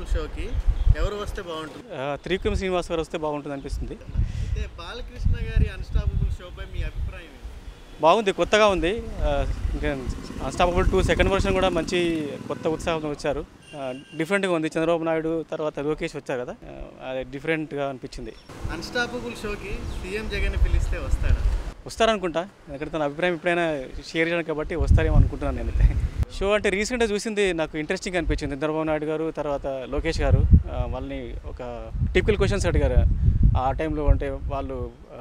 Unstoppable షోకి ఎవరు వస్తే బాగుంటుంది త్రివిక్రమ్ శ్రీనివాస్ గారు వస్తే బాగుంటుంది అనిపిస్తుంది అయితే బాలకృష్ణ గారి అన్స్టాపబుల్ షోపై మీ అభిప్రాయం ఏంటి బాగుంది కొత్తగా ఉంది ఆ, ఇంకా అన్స్టాపబుల్ టూ సెకండ్ వర్షన్ కూడా మంచి కొత్త ఉత్సాహంతో వచ్చారు ఆ, డిఫరెంట్గా ఉంది చంద్రబాబు నాయుడు తర్వాత లోకేష్ వచ్చారు కదా ఆ, అది డిఫరెంట్గా అనిపించింది అన్స్టాపబుల్ షోకి సీఎం జగన్ పిలిస్తే వస్తాడా వస్తారనుకుంటా ఎందుకంటే తన అభిప్రాయం ఎప్పుడైనా షేర్ చేయడం కాబట్టి వస్తారేమో అనుకుంటున్నాను నేనైతే షో అంటే రీసెంట్గా చూసింది నాకు ఇంట్రెస్టింగ్ అనిపించింది చంద్రబాబు నాయుడు గారు తర్వాత లోకేష్ గారు ఆ, వాళ్ళని ఒక టిపికల్ క్వశ్చన్స్ అడిగారు ఆ టైంలో అంటే వాళ్ళు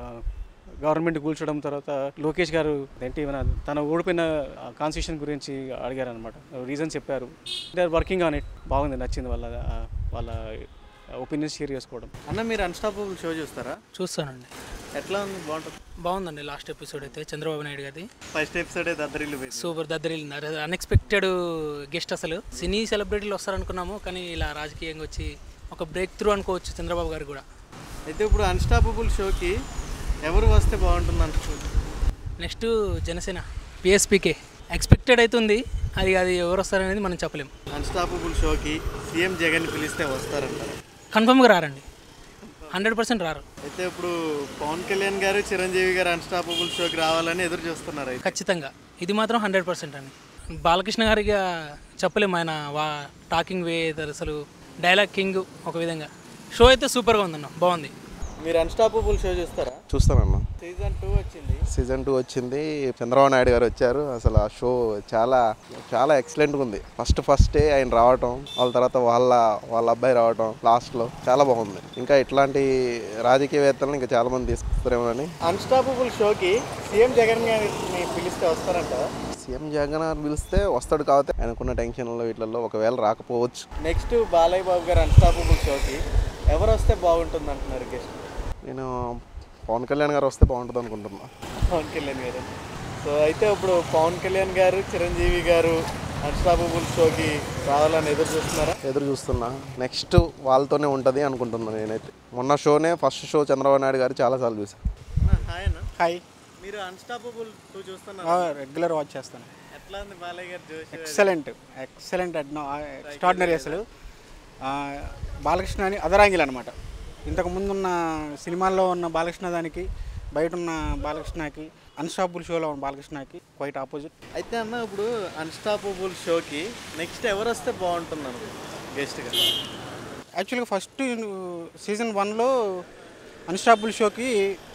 గవర్నమెంట్ కూల్చడం తర్వాత లోకేష్ గారు ఏంటి మన తన ఓడిపోయిన కాన్స్టిట్యూషన్ గురించి అడిగారు అనమాట రీజన్ చెప్పారు they are working on it బాగుంది నచ్చింది వాళ్ళ ఆ, వాళ్ళ ఒపీనియన్స్ షేర్ చేసుకోవడం అన్న మీరు అన్స్టాపబుల్ షో చూస్తారా చూస్తానండి ఎట్లా ఉంది బాగుంటుంది బాగుందండి లాస్ట్ ఎపిసోడ్ అయితే చంద్రబాబు నాయుడు గారిది ఫస్ట్ ఎపిసోడ్ దద్దరిల్లు పోయింది సూపర్ దద్దరిల్లినారు అన్ఎక్స్పెక్టెడ్ గెస్ట్ అసలు సినీ సెలబ్రిటీలు వస్తారనుకున్నాము కానీ ఇలా రాజకీయంగా వచ్చి ఒక బ్రేక్ త్రూ అనుకోవచ్చు చంద్రబాబు గారు కూడా అయితే ఇప్పుడు అన్స్టాపబుల్ షోకి ఎవరు వస్తే బాగుంటుంది అనుకుంటున్నారు నెక్స్ట్ జనసేన పిఎస్పీకే ఎక్స్పెక్టెడ్ అవుతుంది అది అది ఎవరు వస్తారనేది మనం చెప్పలేం అన్స్టాపబుల్ షోకి సీఎం జగన్ పిలిస్తే వస్తారంటారు కన్ఫర్మ్గా రారండి హండ్రెడ్ పర్సెంట్ రారు అయితే ఇప్పుడు పవన్ కళ్యాణ్ గారు చిరంజీవి గారు అన్స్టాపబుల్ షోకి రావాలని ఎదురు చూస్తున్నారు అయితే ఖచ్చితంగా ఇది మాత్రం హండ్రెడ్ పర్సెంట్ అండి బాలకృష్ణ గారికి చెప్పలేము ఆయన వా టాకింగ్ వే అసలు డైలాగ్ కింగ్ ఒక విధంగా షో అయితే సూపర్గా ఉందన్న బాగుంది మీరు అన్స్టాపబుల్ షో చూస్తారా చూస్తానన్నా సీజన్ టూ వచ్చింది సీజన్ టూ వచ్చింది చంద్రబాబు నాయుడు గారు వచ్చారు అసలు ఆ షో చాలా చాలా ఎక్సలెంట్గా ఉంది ఫస్ట్ ఫస్టే ఆయన రావటం వాళ్ళ తర్వాత వాళ్ళ వాళ్ళ అబ్బాయి రావటం లాస్ట్లో చాలా బాగుంది ఇంకా ఇట్లాంటి రాజకీయవేత్తలను ఇంకా చాలా మంది తీసుకొస్తారేమో అని అన్స్టాపబుల్ షోకి సీఎం జగన్ గారిని పిలిస్తే వస్తారంటారా సీఎం జగన్ గారు పిలిస్తే వస్తాడు కాబట్టి ఆయనకున్న టెన్షన్లో వీటిల్లో ఒకవేళ రాకపోవచ్చు నెక్స్ట్ బాలయ్య బాబు గారు అన్స్టాపబుల్ షోకి ఎవరు వస్తే బాగుంటుంది అంటున్నారు గెస్ట్ నేను పవన్ కళ్యాణ్ గారు వస్తే బాగుంటుంది అనుకుంటున్నా పవన్ కళ్యాణ్ గారు సో అయితే ఇప్పుడు పవన్ కళ్యాణ్ గారు చిరంజీవి గారు అన్స్టాపబుల్ షోకి రావాలని ఎదురు చూస్తున్నారా ఎదురు చూస్తున్నా నెక్స్ట్ వాళ్ళతోనే ఉంటుంది అనుకుంటున్నాను నేనైతే మొన్న షోనే ఫస్ట్ షో చంద్రబాబు నాయుడు గారు చాలాసార్లు చూసాను హాయ్ అన్న హాయ్ మీరు అన్స్టాపబుల్ టూ చూస్తున్నారు రెగ్యులర్ వాచ్ చేస్తాను ఎట్లా ఉంది బాలయ్య గారు జోష్ ఎక్సలెంట్ ఎక్సలెంట్ ఎక్స్ట్రాడినరీ అసలు ఆ, బాలకృష్ణ అని అదరాంగిల్ అనమాట ఇంతకు ముందున్న సినిమాల్లో ఉన్న బాలకృష్ణ దానికి బయట ఉన్న బాలకృష్ణకి అన్స్టాపుల్ షోలో ఉన్న బాలకృష్ణకి క్వైట్ ఆపోజిట్ అయితే అన్న ఇప్పుడు అన్స్టాపబుల్ షోకి నెక్స్ట్ ఎవరు వస్తే బాగుంటుంది అన్న గెస్ట్గా యాక్చువల్గా ఫస్ట్ సీజన్ వన్లో అన్స్టాపుల్ షోకి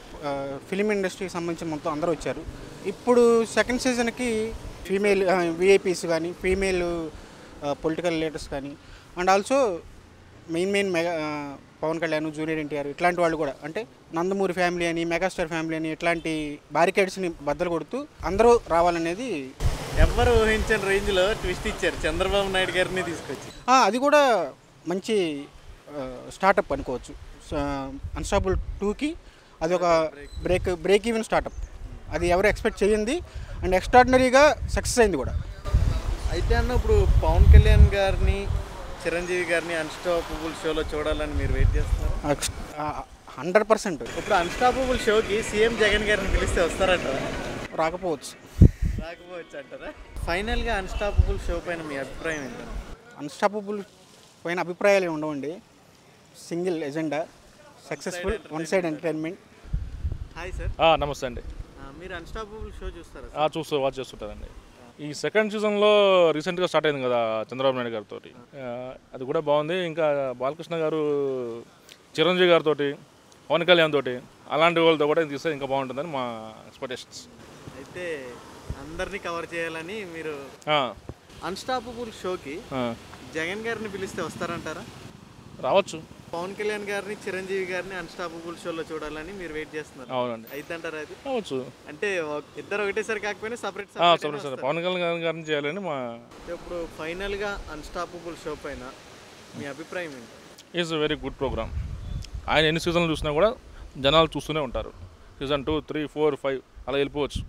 ఫిలిం ఇండస్ట్రీకి సంబంధించిన మొత్తం అందరూ వచ్చారు ఇప్పుడు సెకండ్ సీజన్కి ఫీమేల్ విఐపీస్ కానీ ఫీమేల్ పొలిటికల్ లీడర్స్ కానీ and also main main mega ఆ, పవన్ కళ్యాణ్ జూనియర్ ఎన్టీఆర్ ఇట్లాంటి వాళ్ళు కూడా అంటే నందమూరి ఫ్యామిలీ అని మెగాస్టార్ ఫ్యామిలీ అని ఇట్లాంటి బ్యారికేడ్స్ని బద్దలు కొడుతూ అందరూ రావాలనేది ఎవ్వరు ఊహించని రేంజ్లో ట్విస్ట్ ఇచ్చారు చంద్రబాబు నాయుడు గారిని తీసుకొచ్చి ఆ, అది కూడా మంచి స్టార్టప్ అనుకోవచ్చు అన్స్టాపుల్ టూకి అది ఒక బ్రేక్ బ్రేక్ ఈవెన్ స్టార్టప్ అది ఎవరు ఎక్స్పెక్ట్ చేయండి అండ్ ఎక్స్ట్రాడినరీగా సక్సెస్ అయింది కూడా అయితే అన్న ఇప్పుడు పవన్ కళ్యాణ్ గారిని చిరంజీవి గారిని అన్స్టాపబుల్ షోలో చూడాలని మీరు వెయిట్ చేస్తున్నారు హండ్రెడ్ పర్సెంట్ ఇప్పుడు అన్స్టాపబుల్ షోకి సీఎం జగన్ గారిని పిలిస్తే వస్తారంటారా రాకపోవచ్చు రాకపోవచ్చు అంటారా ఫైనల్గా అన్స్టాపబుల్ షో పైన మీ అభిప్రాయం ఏంటంటే అన్స్టాపబుల్ పైన అభిప్రాయాలు ఏమి ఉండవండి single agenda successful one side entertainment hi sir ఆ, నమస్తే అండి మీరు అన్స్టాపబుల్ షో చూస్తారా ఆ, చూస్తూ వాచ్ చేస్తుంటారండి ఈ సెకండ్ సీజన్లో రీసెంట్గా స్టార్ట్ అయింది కదా చంద్రబాబు నాయుడు గారితో అది కూడా బాగుంది ఇంకా బాలకృష్ణ గారు చిరంజీవి గారితో పవన్ కళ్యాణ్ తోటి అలాంటి వాళ్ళతో కూడా ఇది తీస్తే ఇంకా బాగుంటుందని మా ఎక్స్పెక్టేషన్స్ అయితే అందరినీ కవర్ చేయాలని మీరు అన్స్టాపబుల్ షోకి జగన్ గారిని పిలిస్తే వస్తారంటారా రావచ్చు పవన్ కళ్యాణ్ గారిని చిరంజీవి గారిని అన్స్టాపబుల్ షోలో చూడాలని మీరు వెయిట్ చేస్తున్నారు అవునండి అయితే అంటారా అది రావచ్చు అంటే ఒక- ఇద్దరు ఒకటేసారి కాకపోయినా సపరేట్ సరే సరే పవన్ కళ్యాణ్ గారిని చేయాలని మా ఇప్పుడు ఫైనల్గా అన్స్టాపబుల్ షో పైన మీ అభిప్రాయం ఏంటి ఈజ్ వెరీ గుడ్ ప్రోగ్రామ్ ఆయన ఎన్ని సీజన్లు చూసినా కూడా జనాలు చూస్తూనే ఉంటారు season two three four five అలా వెళ్ళిపోవచ్చు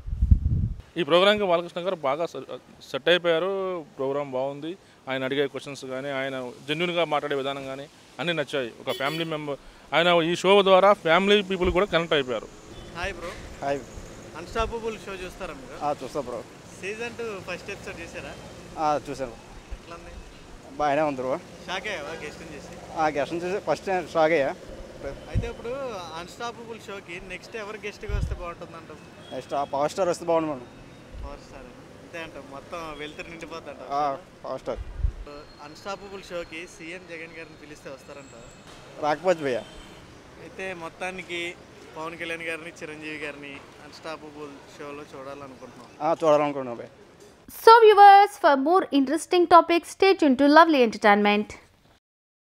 ఈ ప్రోగ్రామ్కి బాలకృష్ణ గారు బాగా సెట్ అయిపోయారు ప్రోగ్రామ్ బాగుంది ఆయన అడిగే క్వశ్చన్స్ కానీ ఆయన జెన్యున్గా మాట్లాడే విధానం కానీ అన్నీ నచ్చాయి ఒక ఫ్యామిలీ మెంబర్ ఆయన ఈ షో ద్వారా ఫ్యామిలీ పీపుల్ కూడా కనెక్ట్ అయిపోయారు hi bro hi unstoppable show చూస్తారా మీరు చూస్తా bro season two first episode చేశారా చూసాను ఎట్లా ఉంది బాగానే ఉంది బ్రో షాక్ అయ్యావా గెస్ట్ చేసి ఆ గెస్ట్ చూసి ఫస్ట్ షాక్ అయ్యా అయితే ఇప్పుడు అన్స్టాపబుల్ షోకి నెక్స్ట్ ఎవరు గెస్ట్గా వస్తే బాగుంటుంది నెక్స్ట్ ఆ పవర్ స్టార్ వస్తే బాగుంది మనం పవర్ స్టార్ అంతే అంట మొత్తం వెళ్తురు నిండిపోతుంట పవర్ స్టార్ అన్స్టాపబుల్ షోకి సీఎం జగన్ గారిని పిలిస్తే వస్తారంట రాకపోతే భయ్యా అయితే మొత్తానికి పవన్ కళ్యాణ్ గారిని చిరంజీవి గారిని అన్స్టాపబుల్ షోలో చూడాలనుకుంటున్నాం ఆ, చూడాలనుకున్నాం భయ్యా So viewers, for more interesting topics, stay tuned to Lovely Entertainment.